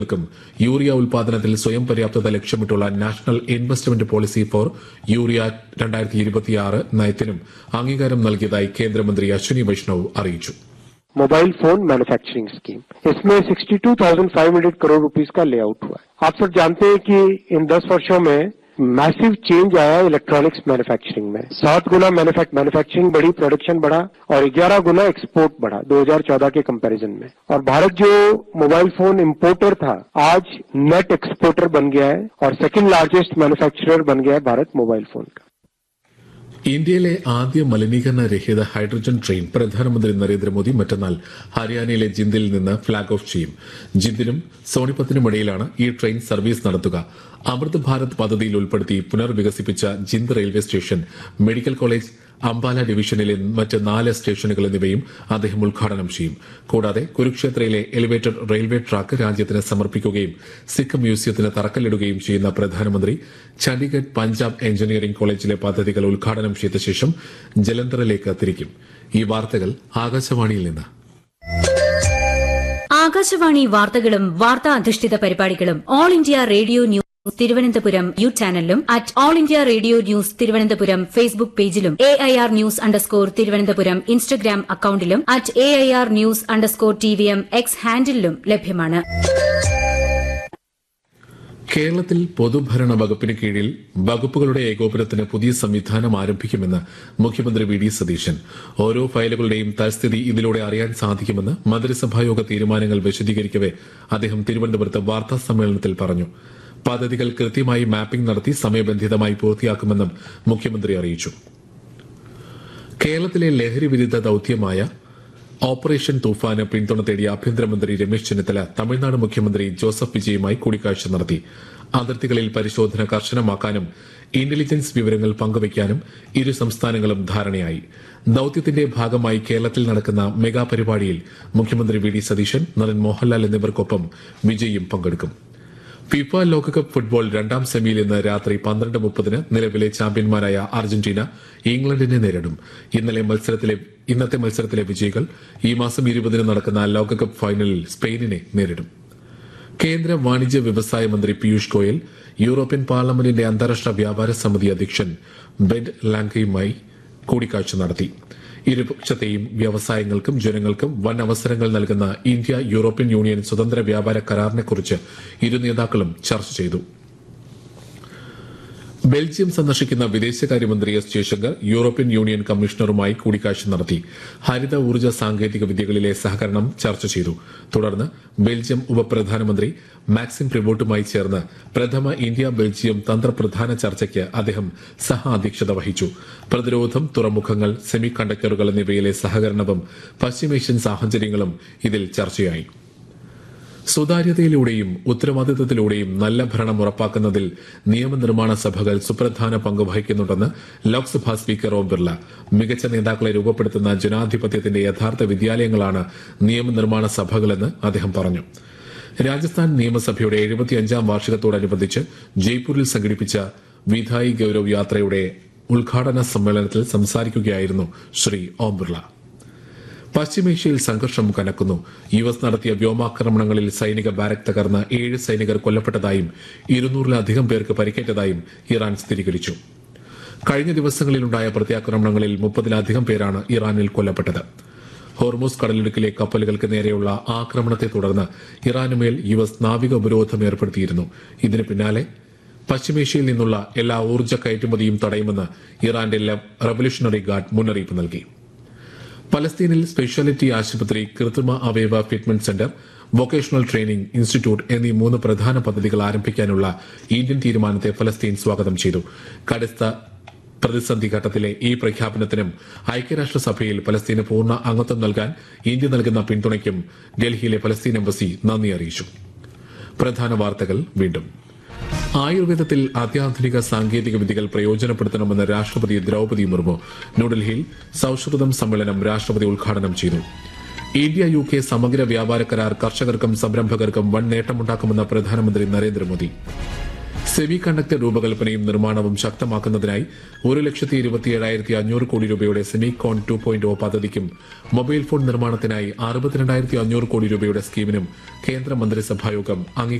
ക്കും യൂറിയ ഉൽപാദനത്തിൽ സ്വയം പര്യാപ്തത ലക്ഷ്യമിട്ടുള്ള national investment policy for urea രണ്ടായിരത്തി ഇരുപത്തിയാറ് നയത്തിനും അംഗീകാരം നൽകിയതായി കേന്ദ്രമന്ത്രി അശ്വിനി വൈഷ്ണവ് അറിയിച്ചു मोबाइल फोन मैन्युफैक्चरिंग स्कीम इसमें 62,500 करोड़ रुपीस का लेआउट हुआ है आप सब जानते हैं कि इन 10 वर्षों में मैसिव चेंज आया है इलेक्ट्रॉनिक्स मैन्युफैक्चरिंग में सात गुना मैन्युफैक्चरिंग बढ़ी प्रोडक्शन बढ़ा और 11 गुना एक्सपोर्ट बढ़ा 2014 के कंपैरिजन में और भारत जो मोबाइल फोन इंपोर्टर था आज नेट एक्सपोर्टर बन गया है और सेकंड लार्जेस्ट मैन्युफैक्चरर बन गया है भारत मोबाइल फोन का ഇന്ത്യയിലെ ആദ്യ മലിനീകരണ രഹിത ഹൈഡ്രജൻ ട്രെയിൻ പ്രധാനമന്ത്രി നരേന്ദ്രമോദി മറ്റന്നാൾ ഹരിയാനയിലെ ജിന്ദിൽ നിന്ന് ഫ്ളാഗ് ഓഫ് ചെയ്യും ജിന്ദിനും സോണിപത്തിനും ഇടയിലാണ് ഈ ട്രെയിൻ സർവീസ് നടത്തുക അമൃത് ഭാരത് പദ്ധതിയിൽ ഉൾപ്പെടുത്തി പുനർവികസിപ്പിച്ച Jind railway station medical college Ambala ഡിവിഷനിലെ മറ്റ് നാല് സ്റ്റേഷനുകൾ എന്നിവയും അദ്ദേഹം ഉദ്ഘാടനം ചെയ്യും കൂടാതെ കുരുക്ഷേത്രയിലെ എലിവേറ്റഡ് റെയിൽവേ ട്രാക്ക് രാജ്യത്തിന് സമർപ്പിക്കുകയും സിഖ് മ്യൂസിയത്തിന് തറക്കല്ലിടുകയും ചെയ്യുന്ന പ്രധാനമന്ത്രി ചണ്ഡീഗഡ് പഞ്ചാബ് എഞ്ചിനീയറിംഗ് കോളേജിലെ പദ്ധതികൾ ഉദ്ഘാടനം ചെയ്ത ശേഷം ജലന്ധറിലേക്ക് തിരിക്കും ഈ വാർത്തകൾ ആകാശവാണിയിൽ നിന്ന് ആകാശവാണി വാർത്തകളും വാർത്താ അധിഷ്ഠിത പരിപാടികളും All India Radio News Thiruvananthapuram യു ചാനലിലും at All India Radio News Thiruvananthapuram Facebook പേജിലും A I R news underscore Thiruvananthapuram Instagram അക്കൌണ്ടിലും at A I R news underscore T V M X ഹാൻഡിലും ലഭ്യമാണ് കേരളത്തിൽ പൊതുഭരണ വകുപ്പിന് കീഴിൽ വകുപ്പുകളുടെ ഏകോപനത്തിന് പുതിയ സംവിധാനം ആരംഭിക്കുമെന്ന് മുഖ്യമന്ത്രി വി ഡി സതീശൻ ഓരോ ഫയലുകളുടെയും തൽസ്ഥിതി ഇതിലൂടെ അറിയാൻ സാധിക്കുമെന്ന് മന്ത്രിസഭായോഗ തീരുമാനങ്ങൾ വിശദീകരിക്കവെ അദ്ദേഹം തിരുവനന്തപുരത്ത് വാർത്താ സമ്മേളനത്തിൽ പറഞ്ഞു പദ്ധതികൾ കൃത്യമായി മാപ്പിംഗ് നടത്തി സമയബന്ധിതമായി പൂർത്തിയാക്കുമെന്നും മുഖ്യമന്ത്രി അറിയിച്ചു കേരളത്തിലെ ലഹരി വിരുദ്ധ ദൌത്യമായ ഓപ്പറേഷൻ തൂഫാന് പിന്തുണ തേടിയ ആഭ്യന്തരമന്ത്രി രമേശ് ചെന്നിത്തല തമിഴ്നാട് മുഖ്യമന്ത്രി ജോസഫ് വിജയുമായി കൂടിക്കാഴ്ച നടത്തി അതിർത്തികളിൽ പരിശോധന കർശനമാക്കാനും ഇന്റലിജൻസ് വിവരങ്ങൾ പങ്കുവയ്ക്കാനും ഇരു സംസ്ഥാനങ്ങളും ധാരണയായി ദൌത്യത്തിന്റെ ഭാഗമായി കേരളത്തിൽ നടക്കുന്ന മെഗാ പരിപാടിയിൽ മുഖ്യമന്ത്രി വി ഡി സതീശൻ നടൻ മോഹൻലാൽ എന്നിവർക്കൊപ്പം വിജയും പങ്കെടുക്കും ഫിഫ ലോകകപ്പ് ഫുട്ബോൾ രണ്ടാം സെമിയിൽ ഇന്ന് രാത്രി പന്ത്രണ്ട് മുപ്പതിന് നിലവിലെ ചാമ്പ്യന്മാരായ അർജന്റീന ഇംഗ്ലണ്ടിനെ നേരിടും ഇന്നലെ മത്സരത്തിലെ ഇന്നത്തെ മത്സരത്തിലെ വിജയികൾ ഈ മാസം ഇരുപതിന് നടക്കുന്ന ലോകകപ്പ് ഫൈനലിൽ സ്പെയിനിനെ നേരിടും കേന്ദ്ര വാണിജ്യ വ്യവസായ മന്ത്രി പീയൂഷ് ഗോയൽ യൂറോപ്യൻ പാർലമെന്റിന്റെ അന്താരാഷ്ട്ര വ്യാപാര സമിതി അധ്യക്ഷൻ ബെഡ് ലാങ്കയുമായി കൂടിക്കാഴ്ച നടത്തി ഇരുപക്ഷത്തെയും വ്യവസായങ്ങൾക്കും ജനങ്ങൾക്കും വൻ അവസരങ്ങൾ നൽകുന്ന ഇന്ത്യ യൂറോപ്യൻ യൂണിയൻ സ്വതന്ത്ര വ്യാപാര കരാറിനെക്കുറിച്ച് ഇരു നേതാക്കളും ചർച്ച ചെയ്തു ബെൽജിയം സന്ദർശിക്കുന്ന വിദേശകാര്യമന്ത്രി എസ് ജയശങ്കർ യൂറോപ്യൻ യൂണിയൻ കമ്മീഷണറുമായി കൂടിക്കാഴ്ച നടത്തി ഹരിത ഊർജ്ജ സാങ്കേതിക വിദ്യകളിലെ സഹകരണം ചർച്ച ചെയ്തു തുടർന്ന് ബെൽജിയം ഉപപ്രധാനമന്ത്രി മാക്സിം പ്രിവോട്ടുമായി ചേർന്ന് പ്രഥമ ഇന്ത്യ ബെൽജിയം തന്ത്രപ്രധാന ചർച്ചയ്ക്ക് അദ്ദേഹം സഹ അധ്യക്ഷത വഹിച്ചു പ്രതിരോധം തുറമുഖങ്ങൾ സെമി കണ്ടക്ടറുകൾ എന്നിവയിലെ സഹകരണവും പശ്ചിമേഷ്യൻ സാഹചര്യങ്ങളും ഇതിൽ ചർച്ചയായി സുതാര്യതയിലൂടെയും ഉത്തരവാദിത്തത്തിലൂടെയും നല്ല ഭരണം ഉറപ്പാക്കുന്നതിൽ നിയമനിർമ്മാണ സഭകൾ സുപ്രധാന പങ്ക് വഹിക്കുന്നുണ്ടെന്ന് ലോക്സഭാ സ്പീക്കർ ഓം ബിർല മികച്ച നേതാക്കളെ രൂപപ്പെടുത്തുന്ന ജനാധിപത്യത്തിന്റെ യഥാർത്ഥ വിദ്യാലയങ്ങളാണ് നിയമനിർമ്മാണ സഭകളെന്ന് അദ്ദേഹം പറഞ്ഞു രാജസ്ഥാൻ നിയമസഭയുടെ എഴുപത്തിയഞ്ചാം വാർഷികത്തോടനുബന്ധിച്ച് ജയ്പൂരിൽ സംഘടിപ്പിച്ച വിധായി ഗൌരവ് യാത്രയുടെ ഉദ്ഘാടന സമ്മേളനത്തിൽ സംസാരിക്കുകയായിരുന്നു ശ്രീ ഓം ബിർള പശ്ചിമേഷ്യയിൽ സംഘർഷം കനക്കുന്നു യു എസ് നടത്തിയ വ്യോമാക്രമണങ്ങളിൽ സൈനിക ബാരക് തകർന്ന ഏഴ് സൈനികർ കൊല്ലപ്പെട്ടതായും ഇരുന്നൂറിലധികം പേർക്ക് പരിക്കേറ്റതായും ഇറാൻ സ്ഥിരീകരിച്ചു കഴിഞ്ഞ ദിവസങ്ങളിലുണ്ടായ പ്രത്യാക്രമണങ്ങളിൽ മുപ്പതിലധികം പേരാണ് ഇറാനിൽ കൊല്ലപ്പെട്ടത് ഹോർമൂസ് കടലിടുക്കിലെ കപ്പലുകൾക്ക് നേരെയുള്ള ആക്രമണത്തെ തുടർന്ന് ഇറാനുമേൽ യു എസ് നാവിക ഉപരോധം ഏർപ്പെടുത്തിയിരുന്നു ഇതിന് പിന്നാലെ പശ്ചിമേഷ്യയിൽ നിന്നുള്ള എല്ലാ ഊർജ്ജ കയറ്റുമതിയും തടയുമെന്ന് ഇറാന്റെ റവല്യൂഷണറി ഗാർഡ് മുന്നറിയിപ്പ് നൽകി പലസ്തീനിൽ സ്പെഷ്യാലിറ്റി ആശുപത്രി കൃത്രിമ അവയവ fitment centre vocational training institute എന്നീ മൂന്ന് പ്രധാന പദ്ധതികൾ ആരംഭിക്കാനുള്ള ഇന്ത്യൻ തീരുമാനത്തെ ഫലസ്തീൻ സ്വാഗതം ചെയ്തു കടുത്ത പ്രതിസന്ധി ഘട്ടത്തിലെ ഈ പ്രഖ്യാപനത്തിനും ഐക്യരാഷ്ട്രസഭയിൽ പലസ്തീന് പൂർണ്ണ അംഗത്വം നൽകാൻ ഇന്ത്യ നൽകുന്ന പിന്തുണയ്ക്കും ഡൽഹിയിലെ പലസ്തീൻ എംബസി നന്ദി അറിയിച്ചു പ്രധാന വാർത്തകൾ വീണ്ടും ആയുർവേദത്തിൽ അത്യാധുനിക സാങ്കേതിക വിദ്യകൾ പ്രയോജനപ്പെടുത്തണമെന്ന് രാഷ്ട്രപതി ദ്രൌപതി മുർമു ന്യൂഡൽഹിയിൽ സൌഹൃദം സമ്മേളനം രാഷ്ട്രപതി ഉദ്ഘാടനം ചെയ്തു ഇന്ത്യ യു കെ സമഗ്ര വ്യാപാര കരാർ കർഷകർക്കും സംരംഭകർക്കും വൻ നേട്ടമുണ്ടാക്കുമെന്ന് പ്രധാനമന്ത്രി നരേന്ദ്രമോദി സെമി കണ്ടക്ടർ രൂപകൽപ്പനയും നിർമ്മാണവും ശക്തമാക്കുന്നതിനായി ഒരു ലക്ഷത്തി ഇരുപത്തിയേഴായിരത്തി അഞ്ഞൂറ് കോടി രൂപയുടെ semicon two point O പദ്ധതിക്കും മൊബൈൽ ഫോൺ നിർമ്മാണത്തിനായി അറുപത്തിരണ്ടായിരത്തി അഞ്ഞൂറ് കോടി രൂപയുടെ സ്കീമിനും കേന്ദ്ര മന്ത്രിസഭായോഗം അംഗീകാരം